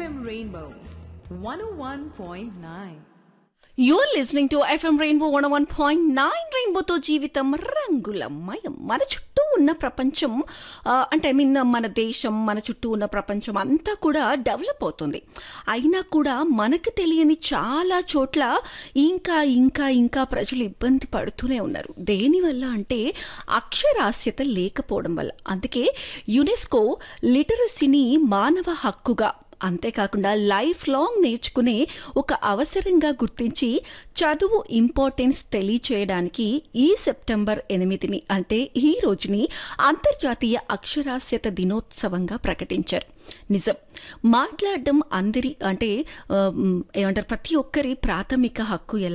FM Rainbow 101.9. You're listening to FM rainbow one one point nine రెయిన్బోతో జీవితం రంగులమయం మన చుట్టూ ఉన్న ప్రపంచం ఆ, అంటే ఐ మీన్ మన దేశం మన చుట్టూ ఉన్న ప్రపంచం అంతా కూడా డెవలప్ అవుతుంది అయినా కూడా మనకు తెలియని చాలా చోట్ల ఇంకా ఇంకా ఇంకా ప్రజలు ఇబ్బంది పడుతూనే ఉన్నారు దేనివల్ల అంటే అక్షరాస్యత లేకపోవడం వల్ల అందుకే యునెస్కో లిటరసీని మానవ హక్కుగా అంతేకాకుండా లైఫ్ లాంగ్ నేర్చుకునే ఒక అవసరంగా గుర్తించి చదువు ఇంపార్టెన్స్ తెలియచేయడానికి ఈ సెప్టెంబర్ ఎనిమిదిని అంటే ఈ రోజుని అంతర్జాతీయ అక్షరాస్యత దినోత్సవంగా ప్రకటించారు నిజం మాట్లాడడం అందరి అంటే ఆ, మ్, ఏమంటారు ప్రతి ఒక్కరి ప్రాథమిక హక్కు ఎలా